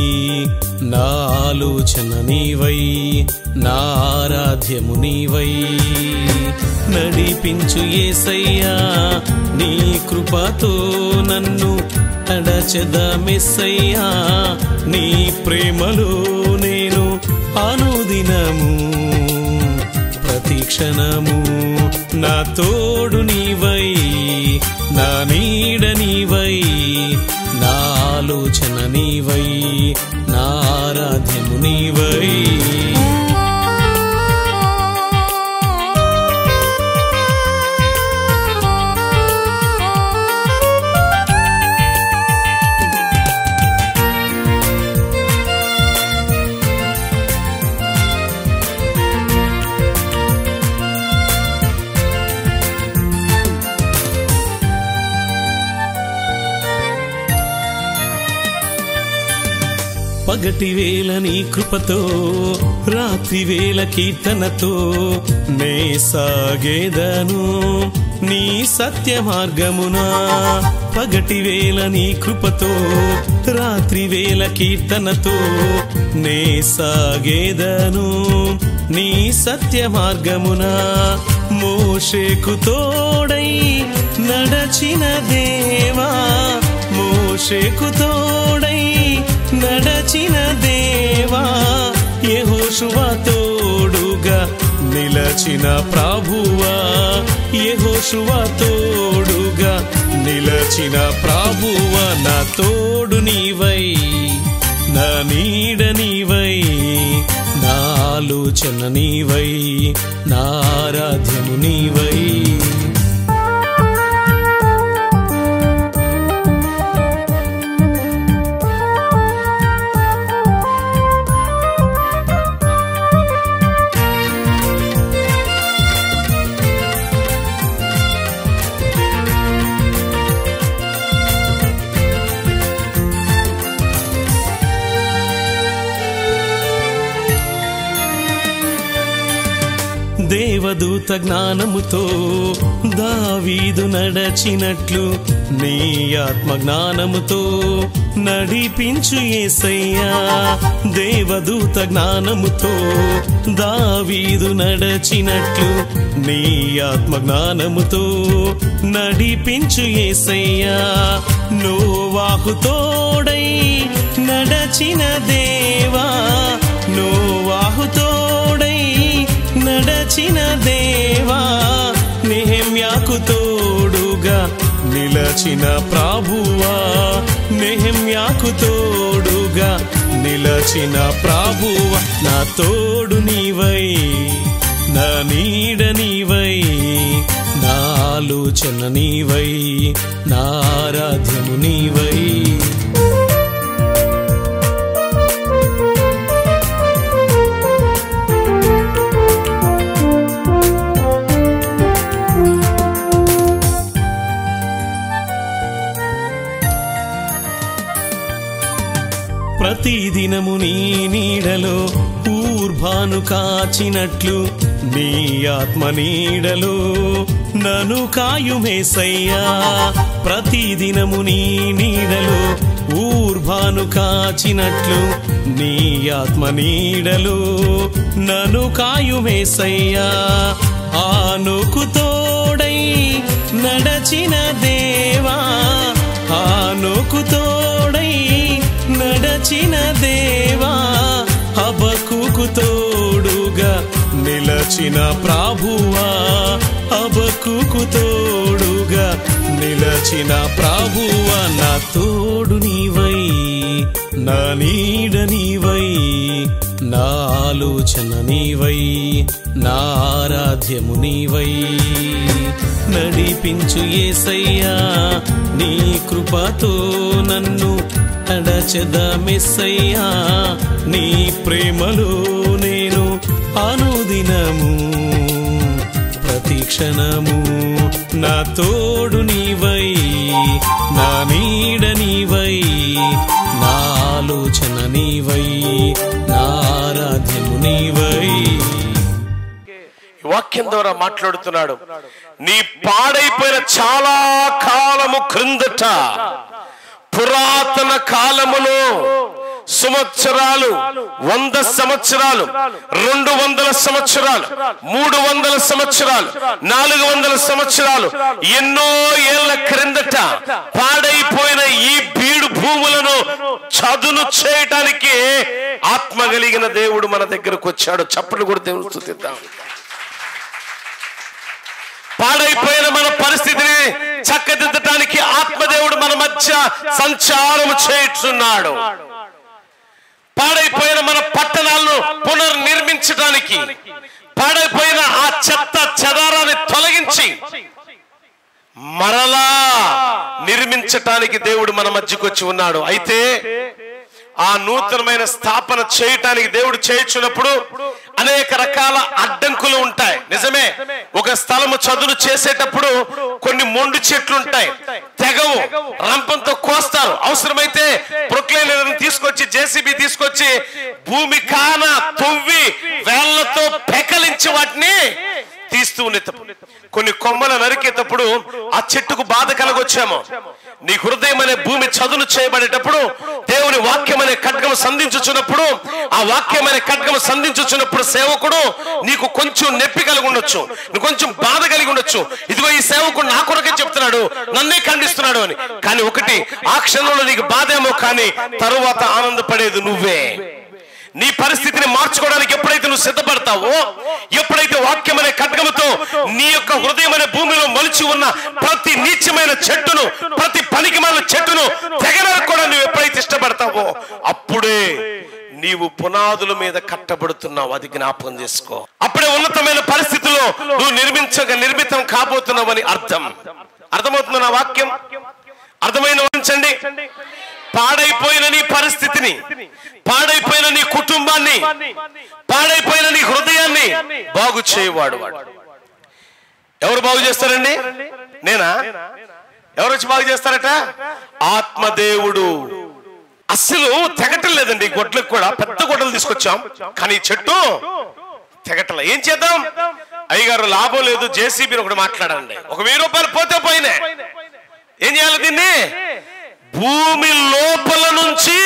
నా ఆలోచన నీవై నా ఆరాధ్యము నీవై నడిపించు ఏసయ్యా నీ కృపతో నన్ను అడచద మెస్సయ్యా నీ ప్రేమలో నేను అనుదినము ప్రతి క్షణము నా తోడు నీవై నా నీడ నీవై నా ఆలోచన నీవై నా ఆరాధ్యము నీవై పగటి వేళ నీ కృపతో రాత్రి వేళ కీర్తనతో నే సాగేదను నీ సత్య మార్గమునా పగటి వేళ నీ కృపతో రాత్రి వేళ కీర్తనతో నే సాగేదను నీ సత్య మార్గమునా మోషేకు తోడై నడచిన దేవా మోషేకు తోడై నడచిన దేవా యెహోషువ తోడుగా నిలచిన ప్రభువా యెహోషువ తోడుగా నిలచిన ప్రభువా నా తోడు నీవై నా నీడ నీవై నా ఆలోచన నీవై నా ఆరాధ్యము నీవై దేవదూత జ్ఞానముతో దావీదు నడచినట్లు నీ ఆత్మ జ్ఞానముతో నడిపించు ఏసయ్యా దేవదూత జ్ఞానముతో దావీదు నడచినట్లు నీ ఆత్మ జ్ఞానముతో నడిపించు ఏసయ్యా నోవాహు తోడై నడచిన దేవా నోవాహు తోడై నడచిన దేవా నెహమ్యాకు తోడుగా నిలచిన ప్రభువా నెహమ్యాకు తోడుగా నిలచిన ప్రభువా నా తోడు నీవై నా నీడ నీవై నా ఆలోచన నీవై నా ఆరాధ్యము నీవై ప్రతిదినము నీ నీడలో ఊర్భాను కాచినట్లు నీ ఆత్మ నీడలో నను కాయుమేసయ్యా ప్రతిదినము నీ నీడలో ఊర్భాను కాచినట్లు నీ ఆత్మ నీడలో నను కాయుమేసయ్యా ఆనుకు తోడై నడచిన దేవా ఆనుకు తోడై నడచిన దేవా అబకుకు తోడుగా నిలచిన ప్రభువా అబకుకు తోడుగా నిలచిన ప్రభువా నా తోడు నీవై నా నీడ నీవై నా ఆలోచన నీవై నా ఆరాధ్యము నీవై నడిపించు ఏసయ్యా నీ కృపతో నన్ను అడచద మెస్సయ్యా నీ ప్రేమలో నేను అనుదినము ప్రతి క్షణము నా తోడు నీవై నా నీడ నీవై నా ఆలోచన నీవై నా ఆరాధ్యము నీవై ఈ వాక్యం ద్వారా మాట్లాడుతున్నాడు నీ పాడైపోయిన చాలా కాలము క్రిందట పురాతన కాలములో సంవత్సరాలు వంద సంవత్సరాలు రెండు వందల సంవత్సరాలు మూడు వందల సంవత్సరాలు నాలుగు వందల సంవత్సరాలు ఎన్నో ఏళ్ల క్రిందట పాడైపోయిన ఈ బీడు భూములను చదును చేయటానికి ఆత్మ కలిగిన దేవుడు మన దగ్గరకు వచ్చాడు చప్పట్లు కూడా దేవుడు స్తుతిద్దాం పాడైపోయిన మన పరిస్థితిని చక్కదిద్దటానికి ఆత్మదేవుడు మన మధ్య సంచారం చేయుచున్నాడు పాడైపోయిన మన పట్టణాలను పునర్నిర్మించడానికి పాడైపోయిన ఆ చెత్త చెదారాన్ని తొలగించి మరలా నిర్మించటానికి దేవుడు మన మధ్యకు వచ్చి ఉన్నాడు అయితే ఆ నూతనమైన స్థాపన చేయటానికి దేవుడు చేయించున్నప్పుడు అనేక రకాల అడ్డంకులు ఉంటాయి నిజమే ఒక స్థలము చదును చేసేటప్పుడు కొన్ని మొండు చెట్లు ఉంటాయి తెగవు రంపంతో కోస్తారు అవసరమైతే ప్రొక్లైనర్ తీసుకొచ్చి జేసీబీ తీసుకొచ్చి భూమి కాన తవ్వి వేళ్లతో పెకలించి వాటిని తీస్తూ ఉండేటప్పుడు కొన్ని కొమ్మలు నరికేటప్పుడు ఆ చెట్టుకు బాధ కలగొచ్చాము నీ హృదయం అనే భూమి చదును చేయబడేటప్పుడు దేవుని వాక్యం అనే ఖడ్గము సంధించుచున్నప్పుడు ఆ వాక్యం అనే ఖడ్గము సంధించుచున్నప్పుడు సేవకుడు నీకు కొంచెం నొప్పి కలిగి ఉండొచ్చు నువ్వు కొంచెం బాధ కలిగి ఉండొచ్చు ఇదిగో ఈ సేవకుడు నా కొరకే చెప్తున్నాడు నన్నే ఖండిస్తున్నాడు అని కానీ ఒకటి ఆ క్షణంలో నీకు బాధ ఏమో కానీ తరువాత ఆనందపడేది నువ్వే నీ పరిస్థితిని మార్చుకోవడానికి ఎప్పుడైతే నువ్వు సిద్ధపడతావో ఎప్పుడైతే వాక్యం అనే ఖడ్గముతో నీ యొక్క హృదయం అనే భూమిలో మొలిచి ఉన్న ప్రతి నీచమైన చెట్టును ప్రతి పనికిమాల చెట్టును తెగనరకూడా నువ్వు ఎప్పుడైతే ఇష్టపడతావో అప్పుడే నీవు పునాదుల మీద కట్టబడుతున్నావు అది జ్ఞాపకం చేసుకో అప్పుడే ఉన్నతమైన పరిస్థితుల్లో నువ్వు నిర్మించక నిర్మితం కాబోతున్నావని అర్థం అర్థమవుతుందా నా వాక్యం అర్థమైన ఉంచండి పాడైపోయిన నీ పరిస్థితిని పాడైపోయిన నీ కుటుంబాన్ని పాడైపోయిన నీ హృదయాన్ని బాగు చేయవాడు వాడు ఎవరు బాగు చేస్తారండి నేనా ఎవరు వచ్చి బాగు చేస్తారట ఆత్మదేవుడు అస్సలు తెగటం లేదండి గొడ్లకు కూడా పెద్ద గొడ్డలు తీసుకొచ్చాం కానీ ఈ చెట్టు తెగటల ఏం చేద్దాం అయ్యగారు లాభం లేదు జేసీబీని ఒకటి మాట్లాడండి ఒక వెయ్యి రూపాయలు పోతే పోయినే ఏం చేయాలి దీన్ని భూమి లోపల నుంచి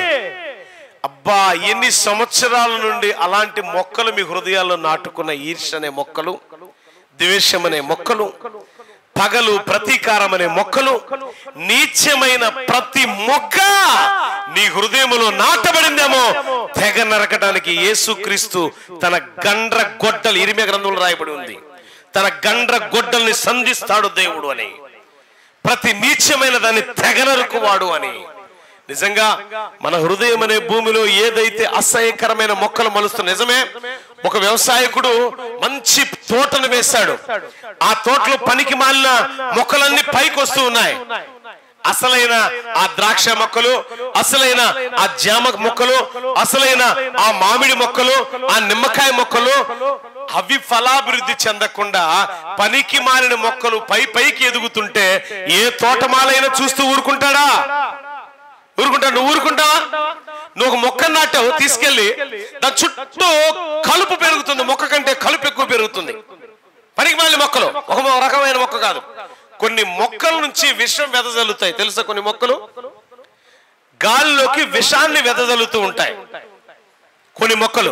అబ్బా ఎన్ని సంవత్సరాల నుండి అలాంటి మొక్కలు మీ హృదయాల్లో నాటుకున్న ఈర్ష అనే మొక్కలు ద్వేషం అనే మొక్కలు పగలు ప్రతీకారం అనే మొక్కలు నీచమైన ప్రతి మొక్క నీ హృదయములో నాటబడిందేమో తెగ నరకడానికి యేసుక్రీస్తు తన గండ్ర గొడ్డలు ఇరిమే గ్రంథంలో రాయబడి ఉంది తన గండ్ర గొడ్డల్ని సంధిస్తాడు దేవుడు అని ప్రతి నీచమైన దాన్ని తెగనరుకువాడు అని నిజంగా మన హృదయం అనే భూమిలో ఏదైతే అసహ్యకరమైన మొక్కలు మలుస్తున్న నిజమే ఒక వ్యవసాయకుడు మంచి తోటను వేశాడు ఆ తోటలో పనికి మాలిన మొక్కలన్నీ పైకి వస్తూ ఉన్నాయి అసలైన ఆ ద్రాక్ష మొక్కలు అసలైన ఆ జామ మొక్కలు అసలైన ఆ మామిడి మొక్కలు ఆ నిమ్మకాయ మొక్కలు అవి ఫలాభివృద్ధి చెందకుండా పనికి మాలిన మొక్కలు పై పైకి ఎదుగుతుంటే ఏ తోటమాలైనా చూస్తూ ఊరుకుంటాడా ఊరుకుంటా నువ్వు ఊరుకుంటావా నువ్వు ఒక మొక్క నాటావు తీసుకెళ్లి దాని చుట్టూ కలుపు పెరుగుతుంది మొక్క కంటే కలుపు ఎక్కువ పెరుగుతుంది పనికి మాలిన మొక్కలు ఒక రకమైన మొక్క కాదు కొన్ని మొక్కల నుంచి విషం వెదజల్లుతాయి తెలుసా కొన్ని మొక్కలు గాలిలోకి విషాన్ని వెదజల్లుతూ ఉంటాయి కొన్ని మొక్కలు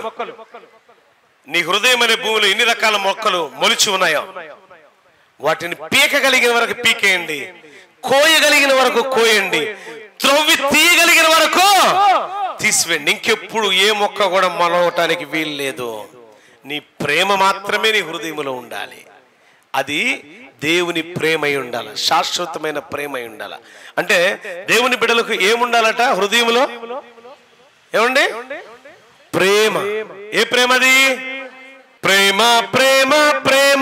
నీ హృదయం అనే భూమిలో ఎన్ని రకాల మొక్కలు మొలిచి ఉన్నాయో వాటిని పీకగలిగిన వరకు పీకేయండి కోయగలిగిన వరకు కోయండి త్రవ్వి తీయగలిగిన వరకు తీసివేయండి ఇంకెప్పుడు ఏ మొక్క కూడా మొలవటానికి వీలు లేదు నీ ప్రేమ మాత్రమే నీ హృదయంలో ఉండాలి అది దేవుని ప్రేమై ఉండాలి శాశ్వతమైన ప్రేమై ఉండాలి అంటే దేవుని బిడ్డలకు ఏముండాలట హృదయంలో ఏమండి ప్రేమ ఏ ప్రేమది ప్రేమ ప్రేమ ప్రేమ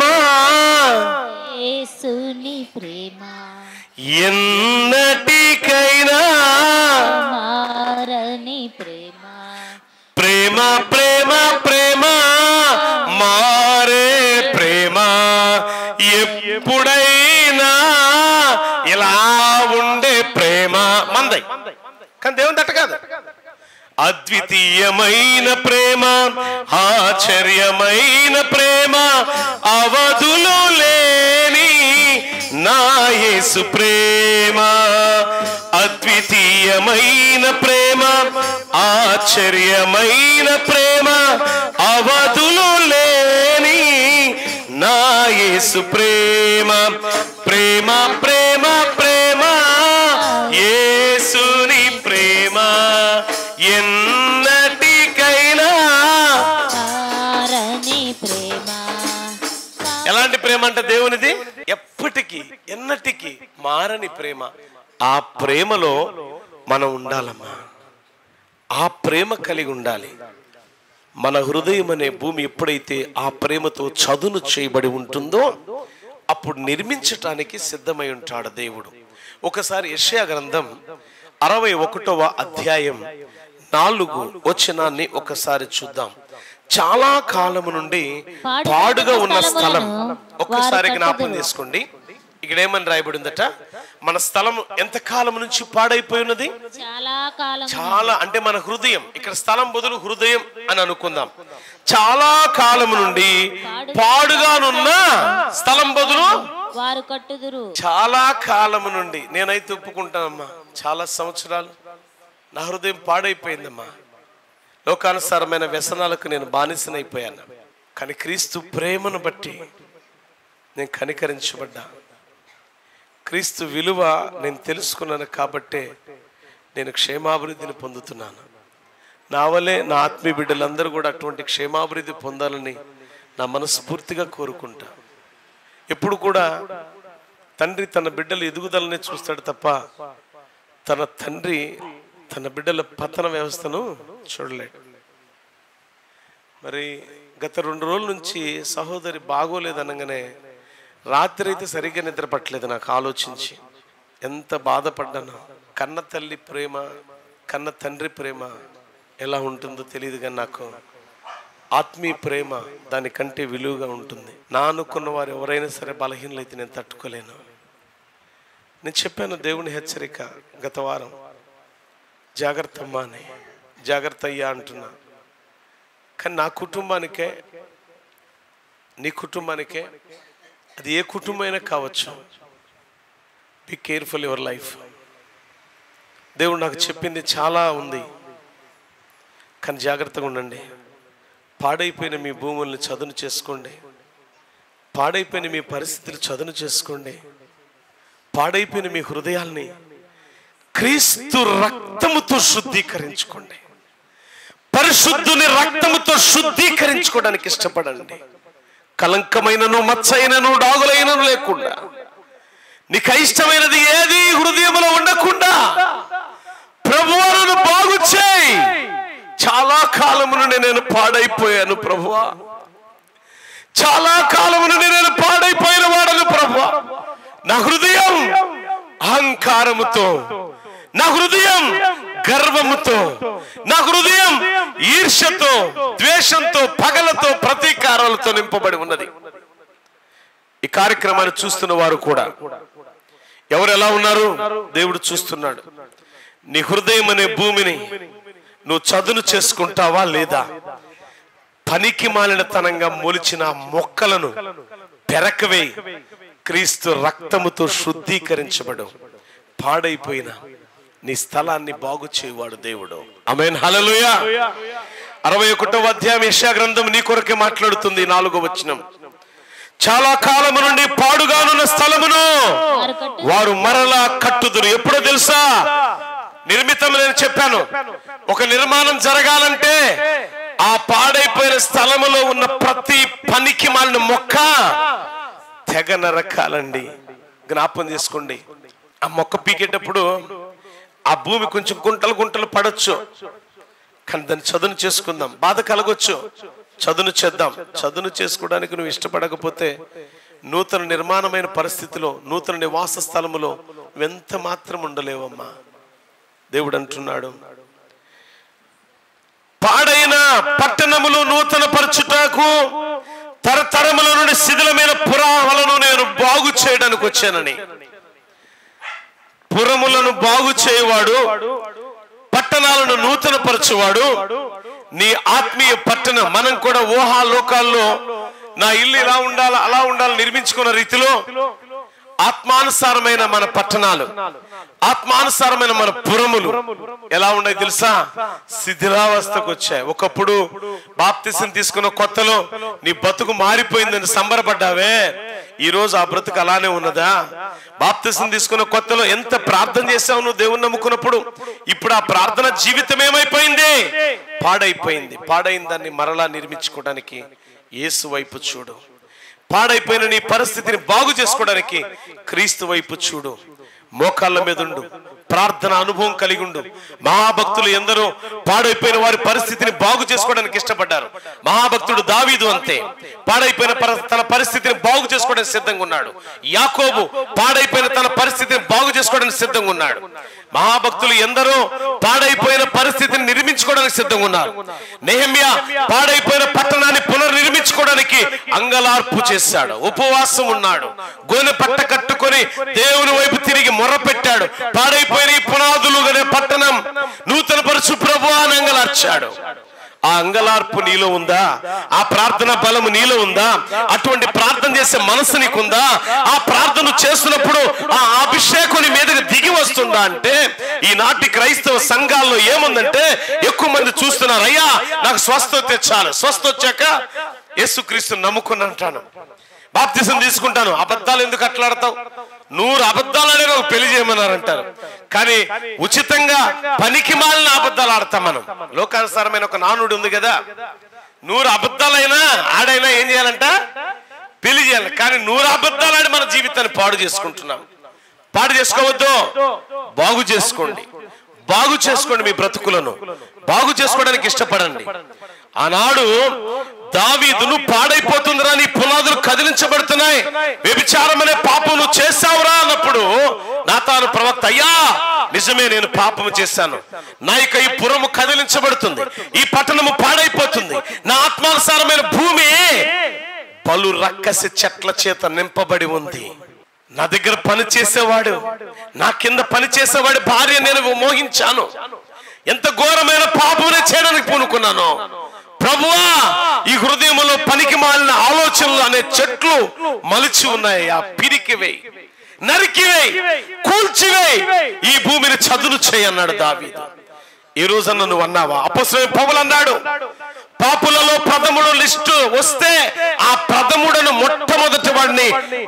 యేసుని ప్రేమ ఎన్నటికైనా మారని ప్రేమ ప్రేమ ప్రేమ ప్రేమ మారే ప్రేమ ఎప్పుడైనా ఇలా ఉండే ప్రేమ మందై కానీ దేవుని దట్ట కాదు అద్వితీయమైన ప్రేమ ఆశ్చర్యమైన ప్రేమ అవధులు లేని నా యేసు ప్రేమ అద్వితీయమైన ప్రేమ ఆశ్చర్యమైన ప్రేమ అవధులు లేని నా యేసు ప్రేమ ప్రేమ ప్రేమ ప్రేమ యేసుని ప్రేమ ఎన్నటికైనా కారణి ప్రేమ ఎలాంటి ప్రేమ అంటే దేవునిది ఎప్పటికీ ఎన్నటికీ మారని ప్రేమ ఆ ప్రేమలో మనం ఉండాలమ్మా ఆ ప్రేమ కలిగి ఉండాలి మన హృదయం అనే భూమి ఎప్పుడైతే ఆ ప్రేమతో చదును చేయబడి ఉంటుందో అప్పుడు నిర్మించటానికి సిద్ధమై ఉంటాడు దేవుడు ఒకసారి యెషయా గ్రంథం అరవై ఒకటవ అధ్యాయం నాలుగు వచనాన్ని ఒకసారి చూద్దాం చాలా కాలము నుండి పాడుగా ఉన్న స్థలం ఒక్కసారి జ్ఞాపకం చేసుకోండి ఇక్కడ ఏమని రాయబడిందట మన స్థలం ఎంత కాలం నుంచి పాడైపోయి ఉన్నది చాలా కాలం చాలా అంటే మన హృదయం ఇక్కడ స్థలం బదులు హృదయం అని అనుకుందాం చాలా కాలం నుండి పాడుగానున్న స్థలం బదులు వారు కట్టుదురు చాలా కాలం నుండి నేనైతే ఒప్పుకుంటానమ్మా చాలా సంవత్సరాలు నా హృదయం పాడైపోయిందమ్మా లోకానుసారమైన వ్యసనాలకు నేను బానిసనైపోయాను కానీ క్రీస్తు ప్రేమను బట్టి నేను కనికరించబడ్డా క్రీస్తు విలువ నేను తెలుసుకున్నాను కాబట్టే నేను క్షేమాభివృద్ధిని పొందుతున్నాను నా వల్లే నా ఆత్మీయ బిడ్డలందరూ కూడా అటువంటి క్షేమాభివృద్ధి పొందాలని నా మనస్ఫూర్తిగా కోరుకుంటా ఎప్పుడు కూడా తండ్రి తన బిడ్డల ఎదుగుదలని చూస్తాడు తప్ప తన తండ్రి తన బిడ్డల పతన వ్యవస్థను చూడలేడు మరి గత రెండు రోజుల నుంచి సహోదరి బాగోలేదనగానే రాత్రి అయితే సరిగ్గా నిద్ర పట్టలేదు నాకు ఆలోచించి ఎంత బాధపడ్డాను కన్న తల్లి ప్రేమ కన్న తండ్రి ప్రేమ ఎలా ఉంటుందో తెలియదు కానీ నాకు ఆత్మీయ ప్రేమ దానికంటే విలువగా ఉంటుంది నా అనుకున్న వారు ఎవరైనా సరే బలహీనలైతే నేను తట్టుకోలేను నేను చెప్పాను దేవుని హెచ్చరిక గత వారం జాగ్రత్త అమ్మా అని జాగ్రత్త అయ్యా అంటున్నా కానీ నా కుటుంబానికే నీ కుటుంబానికే అది ఏ కుటుంబమైనా కావచ్చు బి కేర్ఫుల్ యువర్ లైఫ్ దేవుడు నాకు చెప్పింది చాలా ఉంది కానీ జాగ్రత్తగా ఉండండి పాడైపోయిన మీ భూముల్ని చదును చేసుకోండి పాడైపోయిన మీ పరిస్థితులు చదును చేసుకోండి పాడైపోయిన మీ హృదయాల్ని క్రీస్తు రక్తముతో శుద్ధీకరించుకోండి పరిశుద్ధుని రక్తముతో శుద్ధీకరించుకోవడానికి ఇష్టపడండి కలంకమైనను మచ్చైనను డాగులైనను లేకుండా నీకు ఇష్టమైనది ఏది హృదయంలో ఉండకుండా ప్రభువులను బాగు చేయి చాలా కాలము నుండి నేను పాడైపోయాను ప్రభువా చాలా కాలము నుండి నేను పాడైపోయిన వాడను ప్రభువా నా హృదయం అహంకారముతో నా హృదయం గర్వముతో నా హృదయం ఈర్ష్యతో ద్వేషంతో పగలతో ప్రతీకారాలతో నింపబడి ఉన్నది ఈ కార్యక్రమాన్ని చూస్తున్న వారు కూడా ఎవరు ఎలా ఉన్నారు దేవుడు చూస్తున్నాడు నీ హృదయం అనే భూమిని నువ్వు చదును చేసుకుంటావా లేదా పనికి మాలినతనంగా మొలిచిన ఆ మొక్కలను పెరకవేయి క్రీస్తు రక్తముతో శుద్ధీకరించబడు పాడైపోయిన నీ స్థలాన్ని బాగు చేయువాడు దేవుడు ఆమేన్ హల్లెలూయా అరవై ఒకటవ అధ్యాయం యెషయా గ్రంథం నీ కొరకే మాట్లాడుతుంది నాలుగో వచనం చాలా కాలము నుండి పాడుగానున్న స్థలమును వారు కట్టు వారు మరలా కట్టుదురు ఎప్పుడో తెలుసా నిర్మితం నేను చెప్పాను ఒక నిర్మాణం జరగాలంటే ఆ పాడైపోయిన స్థలములో ఉన్న ప్రతి పనికి మాలిన మొక్క తెగ నరకాలండి జ్ఞాపం చేసుకోండి ఆ మొక్క పీకేటప్పుడు ఆ భూమి కొంచెం గుంటలు గుంటలు పడొచ్చు కానీ దాన్ని చదును చేసుకుందాం బాధ కలగొచ్చు చదును చేద్దాం చదును చేసుకోవడానికి నువ్వు ఇష్టపడకపోతే నూతన నిర్మాణమైన పరిస్థితిలో నూతన నివాస స్థలములో ఎంత మాత్రం ఉండలేవమ్మా దేవుడు అంటున్నాడు పాడైన పట్టణములు నూతన పరచుటకు తరతరముల నుండి శిథిలమైన పురావలను నేను బాగు చేయడానికి వచ్చానని పురములను బాగు చేయవాడు పట్టణాలను నూతన పరచువాడు నీ ఆత్మీయ పట్టణం మనం కూడా ఊహా లోకాల్లో నా ఇల్లు ఇలా ఉండాలా అలా ఉండాలి నిర్మించుకున్న రీతిలో ఆత్మానుసారమైన మన పట్టణాలు ఆత్మానుసారమైన మన పురములు ఎలా ఉన్నాయి తెలుసా శిథిలావస్థకు వచ్చాయి ఒకప్పుడు బాప్తిసం తీసుకున్న కొత్తలో నీ బతుకు మారిపోయిందని సంబరపడ్డావే ఈ రోజు ఆ బ్రతుకు అలానే ఉన్నదా బాప్తిసం తీసుకున్న కొత్తలో ఎంత ప్రార్థన చేసావు నువ్వు దేవుని నమ్ముకున్నప్పుడు ఇప్పుడు ఆ ప్రార్థన జీవితం ఏమైపోయింది పాడైపోయింది పాడైన దాన్ని మరలా నిర్మించుకోవడానికి యేసు వైపు చూడు పాడైపోయిన నీ పరిస్థితిని బాగు చేసుకోవడానికి క్రీస్తు వైపు చూడు మోకాళ్ళ మీద ఉండు ప్రార్థన అనుభవం కలిగి ఉండు మహాభక్తులు ఎందరో పాడైపోయిన వారి పరిస్థితిని బాగు చేసుకోవడానికి ఇష్టపడ్డారు మహాభక్తుడు దావీదు అంతే పాడైపోయిన పర- తన పరిస్థితిని బాగు చేసుకోవడానికి సిద్ధంగా ఉన్నాడు యాకోబు పాడైపోయిన తన పరిస్థితిని బాగు చేసుకోవడానికి సిద్ధంగా ఉన్నాడు మహాభక్తులు ఎందరో పాడైపోయిన పరిస్థితిని నిర్మించుకోవడానికి సిద్ధంగా ఉన్నారు నెహమ్యా పాడైపోయిన పట్టణాన్ని పునర్నిర్మించుకోవడానికి అంగలార్పు చేశాడు ఉపవాసం ఉన్నాడు గోనె పట్ట కట్టుకొని దేవుని వైపు తిరిగి మొర్ర పెట్టాడు పాడైపోయిన ఈ పునాదులు అనే పట్టణం నూతన పరచు ప్రభు అని అంగలార్చాడు ఆ అంగలార్పు నీలో ఉందా ఆ ప్రార్థన బలము నీలో ఉందా అటువంటి ప్రార్థన చేసే మనసు నీకుందా ఆ ప్రార్థన చేస్తున్నప్పుడు ఆ అభిషేకం నీ మీదకి దిగి వస్తుందా అంటే ఈనాటి క్రైస్తవ సంఘాల్లో ఏముందంటే ఎక్కువ మంది చూస్తున్నారు అయ్యా నాకు స్వస్థ తెచ్చాను స్వస్థ వచ్చాక యేసుక్రీస్తు నమ్ముకున్నంటాను బాప్తిసం తీసుకుంటాను అబద్ధాలు ఎందుకు అట్లాడతావు నూరు అబద్ధాలు ఆడే నాకు పెళ్లి చేయమన్నారంటారు కానీ ఉచితంగా పనికి మాలిన అబద్ధాలు ఆడతాం మనం లోకానుసారమైన ఒక నానుడు ఉంది కదా నూరు అబద్ధాలైనా ఆడైనా ఏం చేయాలంట పెళ్లి చేయాలి కానీ నూరు అబద్ధాలు ఆడి మన జీవితాన్ని పాడు చేసుకుంటున్నాం పాడు చేసుకోవద్దు బాగు చేసుకోండి బాగు చేసుకోండి మీ బ్రతుకులను బాగు చేసుకోవడానికి ఇష్టపడండి ఆనాడు దావీదును పాడైపోతుందిరా నీ పునాదులు కదిలించబడుతున్నాయి వ్యభిచారం అనే పాపం నువ్వు చేశావురా అన్నప్పుడు నా తాను ప్రవక్త అయ్యా నిజమే నేను పాపము చేశాను నా యొక్క ఈ పురము కదిలించబడుతుంది ఈ పట్టణము పాడైపోతుంది నా ఆత్మానుసారమైన భూమి పలు రక్కసి చెట్ల చేత నింపబడి ఉంది నా దగ్గర పని చేసేవాడు నా కింద పని చేసేవాడి భార్య నేను మోహించాను ఎంత ఘోరమైన పాపమునే చేయడానికి పూనుకున్నాను ప్రభువా ఈ హృదయంలో పనికి మాలిన ఆలోచనలు అనే చెట్లు మలిచి ఉన్నాయి ఆ పిరికివేయి నరికివేయి కూల్చివేయి ఈ భూమిని చదును చేయన్నాడు దావీదు ఈ రోజన్న నువ్వు అన్నావా అపస్వయం పౌలు అన్నాడు పాపులలో ప్రథముడు లిస్టు వస్తే ఆ ప్రథముడను మొట్టమొదటి వాడిని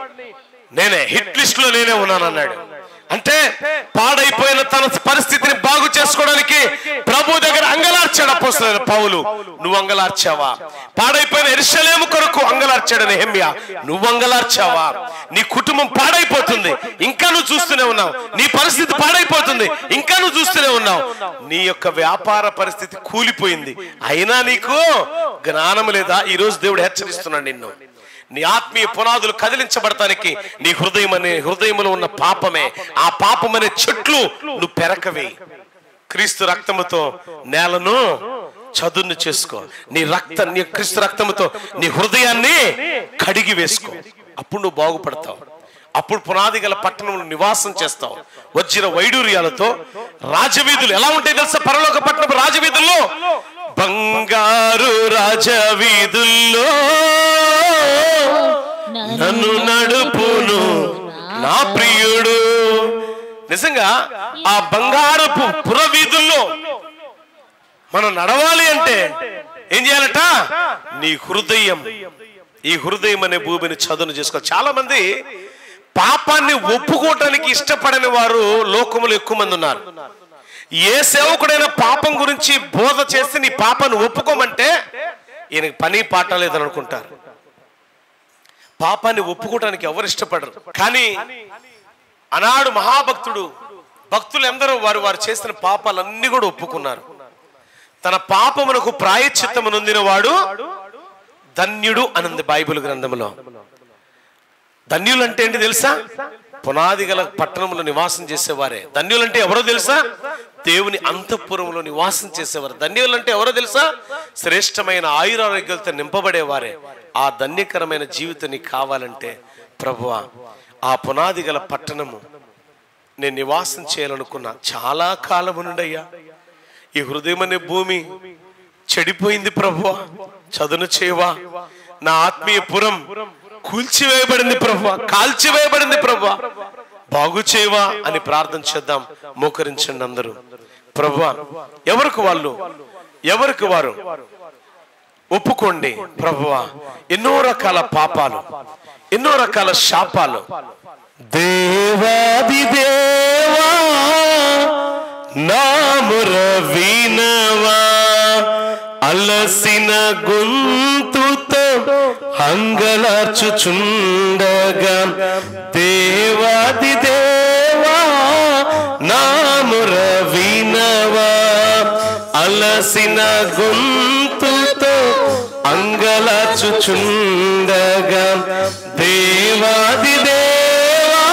నేనే హిట్ లిస్ట్ లో నేనే ఉన్నాను అన్నాడు అంటే పాడైపోయిన తన పరిస్థితిని బాగు చేసుకోవడానికి ప్రభు దగ్గర అంగలార్చాడు అపోస్తులైన పౌలు నువ్వు అంగలార్చావా పాడైపోయిన ఎరుషలేము కొరకు అంగలార్చాడు నెహమ్యా నువ్వు అంగలార్చావా నీ కుటుంబం పాడైపోతుంది ఇంకా నువ్వు చూస్తూనే ఉన్నావు నీ పరిస్థితి పాడైపోతుంది ఇంకా నువ్వు చూస్తూనే ఉన్నావు నీ యొక్క వ్యాపార పరిస్థితి కూలిపోయింది అయినా నీకు జ్ఞానం లేదా ఈ రోజు దేవుడు హెచ్చరిస్తున్నాడు నిన్ను నీ ఆత్మీయ పునాదులు కదిలించబడటానికి నీ హృదయం అనే హృదయంలో ఉన్న పాపమే ఆ పాపం అనే చెట్లు నువ్వు పెరకవే క్రీస్తు రక్తముతో నేలను చదును చేసుకో నీ రక్త నీ క్రీస్తు రక్తముతో నీ హృదయాన్ని కడిగి వేసుకో అప్పుడు నువ్వు బాగుపడతావు అప్పుడు పునాది గల పట్టణంలో నివాసం చేస్తావు వచ్చిన వైడూర్యాలతో రాజవీధులు ఎలా ఉంటాయి తెలుసా పరలోక పట్టణం రాజవీధుల్లో బంగారు రాజవీధుల్లో నన్ను నడుపును నా ప్రియుడు నిజంగా ఆ బంగారపు పురవీధుల్లో మనం నడవాలి అంటే ఏం చేయాలట నీ హృదయం ఈ హృదయం అనే భూమిని చదును చేసుకోవాలి చాలా మంది పాపాన్ని ఒప్పుకోవటానికి ఇష్టపడని వారు లోకములు ఎక్కువ మంది ఉన్నారు ఏ సేవకుడైనా పాపం గురించి బోధ చేసి నీ పాపాన్ని ఒప్పుకోమంటే ఈయనకి పని పాట లేదని అనుకుంటారు పాపాన్ని ఒప్పుకోవటానికి ఎవరు ఇష్టపడరు కానీ ఆనాడు మహాభక్తుడు భక్తులు ఎందరో వారు వారు చేసిన పాపాలన్నీ కూడా ఒప్పుకున్నారు తన పాపమునకు ప్రాయశ్చిత్తము నొందిన వాడు ధన్యుడు అనంది బైబిల్ గ్రంథంలో ధన్యులు అంటే ఏంటి తెలుసా పునాది గల పట్టణంలో నివాసం చేసేవారే ధన్యులంటే ఎవరో తెలుసా దేవుని అంతఃపురంలో నివాసం చేసేవారు ధన్యులంటే ఎవరో తెలుసా శ్రేష్టమైన ఆయురారోగ్యాలతో నింపబడేవారే ఆ ధన్యకరమైన జీవితం నీకు కావాలంటే ప్రభువా ఆ పునాది గల పట్టణము నేను నివాసం చేయాలనుకున్నా చాలా కాలము నుండయ్యా ఈ హృదయం అనే భూమి చెడిపోయింది ప్రభువా చదును చేయవా నా ఆత్మీయ పురం కూల్చివేయబడింది ప్రభు కాల్చివేయబడింది ప్రభు బాగు చేయవా అని ప్రార్థన చేద్దాం మోకరించండి అందరూ ప్రభు ఎవరికి వాళ్ళు ఎవరికి వారు ఒప్పుకోండి ప్రభువా ఎన్నో రకాల పాపాలు ఎన్నో రకాల శాపాలు దేవాది దేవా నాముర వినవా అలసిన గొంతుతో హంగలార్చుచుండగా దేవాది దేవా నాముర వినవా అలసిన గొంతుతో అంగలార్చుచుండగా దేవాది దేవా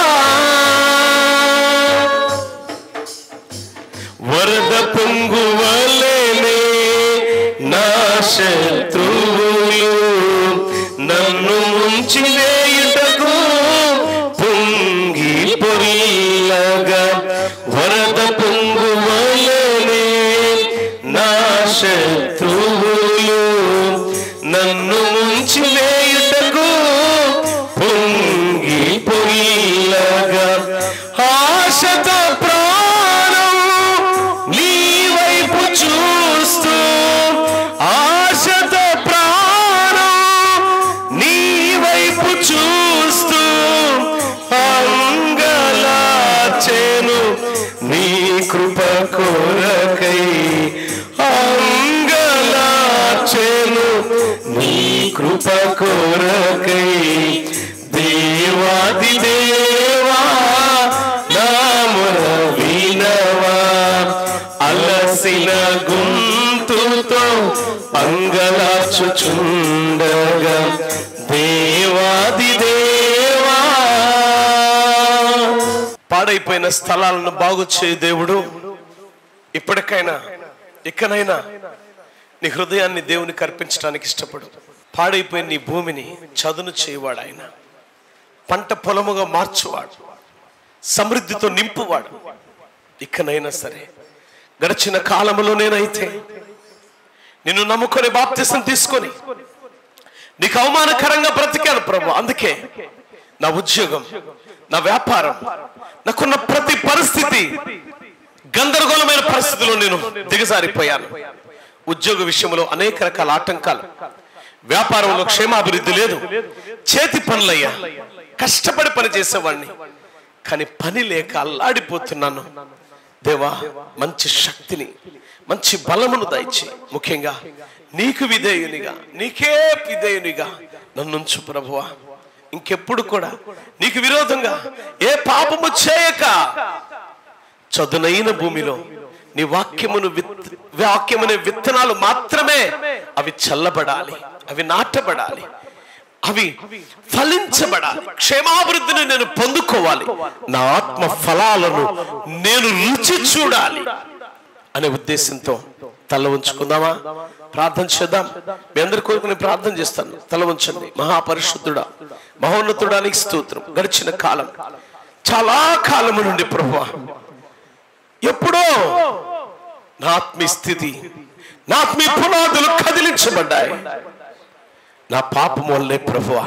వరద పొంగువలేనే నా శత్రువులు నన్ను ముంచివేయుటకు పొంగి పొరిల్లగా వరద పొంగువలేనే నా శత్రువులు నన్ను ముంచివేయుటకు పొంగి పొరిల్లగా ఆశతో ప్రాణం నీ వైపు చూస్తూ ఆశతో ప్రాణం నీ వైపు చూస్తూ అంగలాచెను నీ కృప కోరకై అంగలాచెను నీ కృప కోరకై దేవాది దేవా నాముర వినవా అలసిన గొంతుతో అంగలాచుచుండగా దేవాది దేవా పాడైపోయిన స్థలాలను బాగు చేయి దేవుడు ఇప్పటికైనా ఇకనైనా నీ హృదయాన్ని దేవునికి అర్పించడానికి ఇష్టపడు పాడైపోయిన నీ భూమిని చదును చేయవాడు ఆయన పంట పొలముగా మార్చువాడు సమృద్ధితో నింపువాడు ఇకనైనా సరే గడిచిన కాలములోనేనైతే నిన్ను నమ్ముకొని బాప్తిసం తీసుకొని నీకు అవమానకరంగా బ్రతికాను ప్రభు అందుకే నా ఉద్యోగం నా వ్యాపారం నాకున్న ప్రతి పరిస్థితి గందరగోళమైన పరిస్థితిలో నేను దిగజారిపోయాను ఉద్యోగ విషయంలో అనేక రకాల ఆటంకాలు వ్యాపారంలో క్షేమాభివృద్ధి లేదు చేతి పనులయ్యా కష్టపడి పని చేసేవాడిని కానీ పని లేక అల్లాడిపోతున్నాను దేవా మంచి శక్తిని మంచి బలమును దయచి ముఖ్యంగా నీకు విధేయునిగా నీకే విధేయునిగా నన్నుంచు ప్రభువా ఇంకెప్పుడు కూడా నీకు విరోధంగా ఏ పాపము చేయక చదునైన భూమిలో నీ వాక్యమును విత్ వాక్యమనే విత్తనాలు మాత్రమే అవి చల్లబడాలి అవి నాటబడాలి అవి ఫలించబడాలి క్షేమాభివృద్ధిని నేను పొందుకోవాలి నా ఆత్మ ఫలాలను నేను రుచి చూడాలి అనే ఉద్దేశంతో తల ఉంచుకుందామా ప్రార్థన చేద్దాం మీ అందరి కొరకు నేను ప్రార్థన చేస్తాను తల ఉంచండి మహాపరిశుద్ధుడా మహోన్నతుడానికి స్తోత్రం గడిచిన కాలం చాలా కాలము నుండి ప్రభువా ఎప్పుడో నా ఆత్మీయ స్థితి నా ఆత్మీయ పునాదులు కదిలించబడ్డాయి నా పాపం వల్లే ప్రభువా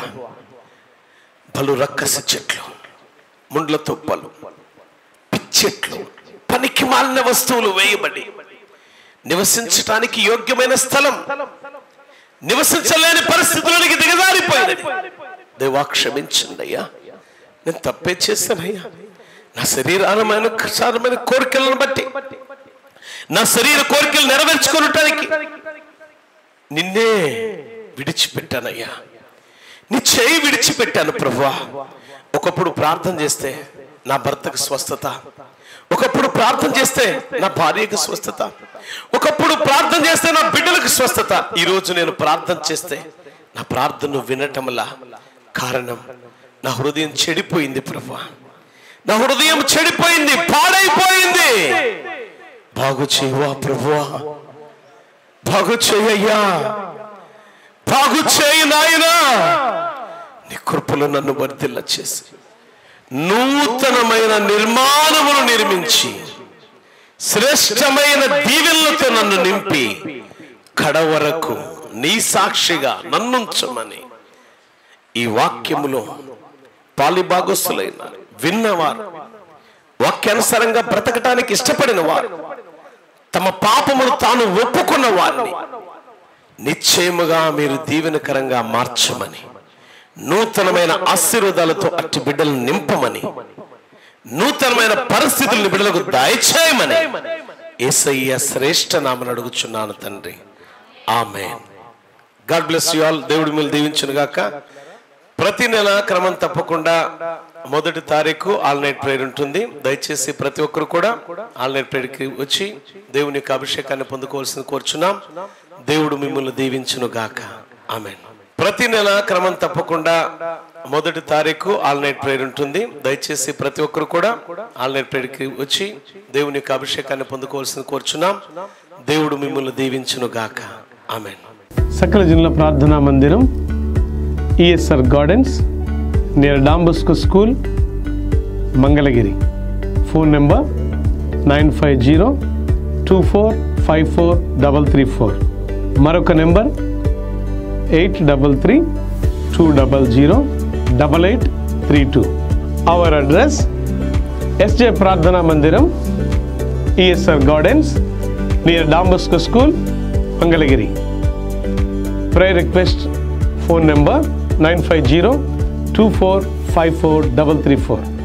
పలు రక్కసి చెట్లు ముండ్ల తుప్పలు పిచ్చెట్లు పనికి మాలిన వస్తువులు వేయబడి నివసించటానికి యోగ్యమైన స్థలం నివసించలేని పరిస్థితులకి దిగజారిపోయినది దేవా క్షమించండి అయ్యా నేను తప్పే చేశానయ్యా నా శరీరానమైన సారమైన కోరికలను బట్టి నా శరీర కోరికలు నెరవేర్చుకోవటానికి నిన్నే విడిచిపెట్టానయ్యా నీ చేయి విడిచిపెట్టాను ప్రభువా ఒకప్పుడు ప్రార్థన చేస్తే నా భర్తకు స్వస్థత ఒకప్పుడు ప్రార్థన చేస్తే నా భార్యకు స్వస్థత ఒకప్పుడు ప్రార్థన చేస్తే నా బిడ్డలకు స్వస్థత ఈ రోజు నేను ప్రార్థన చేస్తే నా ప్రార్థన వినటంలా కారణం నా హృదయం చెడిపోయింది ప్రభువా నా హృదయం చెడిపోయింది పాడైపోయింది బాగు చేయవా ప్రభువా బాగు చేయయ్యా బాగు చేయి నాయనా నీ కృపలో నన్ను వర్ధిల్ల చేసి నూతనమైన నిర్మాణమును నిర్మించి శ్రేష్టమైన దీవెనలతో నన్ను నింపి కడ వరకు నీ సాక్షిగా నన్నుంచమని ఈ వాక్యములో పాలిభాగస్తులైన విన్నవారు వాక్యానుసారంగా బ్రతకటానికి ఇష్టపడిన వారు తమ పాపమును తాను ఒప్పుకున్న వారిని నిశ్చయముగా మీరు దీవెనకరంగా మార్చమని నూతనమైన ఆశీర్వాదాలతో అట్టి బిడ్డలను నింపమని నూతనమైన పరిస్థితులను బిడ్డలకు దయచేయమని ఏసయ్య శ్రేష్ఠ నామని అడుగుచున్నాను తండ్రి ఆమె గాడ్ బ్లెస్ యు ఆల్ దేవుడి మీరు దీవించును గాక ప్రతి నెల క్రమం తప్పకుండా మొదటి తారీఖు ఆల్ నైట్ ప్రేయర్ ఉంటుంది దయచేసి ప్రతి ఒక్కరు కూడా ఆల్ నైట్ ప్రేయర్ కి వచ్చి దేవుని యొక్క అభిషేకాన్ని పొందుకోవాల్సింది కోరుచున్నాం దేవుడు మిమ్మల్ని దీవించును గాక ఆమె ప్రతి నెల క్రమం తప్పకుండా మొదటి తారీఖు ఆల్ నైట్ ప్రేయర్ ఉంటుంది దయచేసి ప్రతి ఒక్కరు కూడా ఆల్ నైట్ ప్రేయర్ కి వచ్చి దేవుని యొక్క అభిషేకాన్ని పొందుకోవాల్సింది కోరుచున్నాం దేవుడు మిమ్మల్ని దీవించును గాక ఆమె సకల జనుల ప్రార్థనా మందిరం ESR gardens near Don Bosco school Mangalagiri phone number nine five zero two four five four double three four మరొక number eight double three two double zero double eight three two our address SJ ప్రార్థనా మందిరం ESR gardens near Don Bosco school Mangalagiri prayer request phone number 950 2454 334